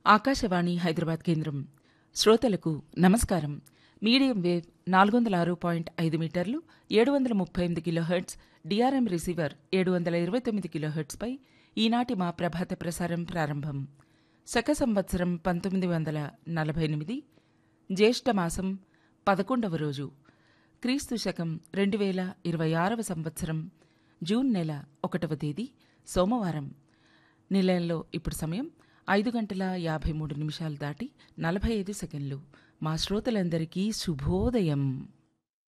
ఆకాశవాణి హైదరాబాద్ కేంద్రం శ్రోతలకు నమస్కారం మీడియం వేవ్ నాలుగు వందల ఆరు పాయింట్ ఐదు మీటర్లు ఏడు వందల ముప్పై ఎనిమిది కిలోహెర్ట్జ్ డిఆర్ఎం రిసీవర్ ఏడు వందల ఇరవై తొమ్మిది కిలోహెర్ట్జ్పై ఈనాటి మా ప్రభాత ప్రసారం ప్రారంభం శక సంవత్సరం పంతొమ్మిది వందల నలభై ఎనిమిది జ్యేష్ఠ మాసం పదకొండవ రోజు క్రీస్తు శకం రెండు వేల ఇరవై ఆరవ సంవత్సరం జూన్ నెల ఒకటవ తేదీ సోమవారం నిలయంలో ఇప్పుడు సమయం ఐదు గంటల యాభై మూడు నిమిషాలు దాటి నలభై ఐదు సెకండ్లు మా శ్రోతలందరికీ శుభోదయం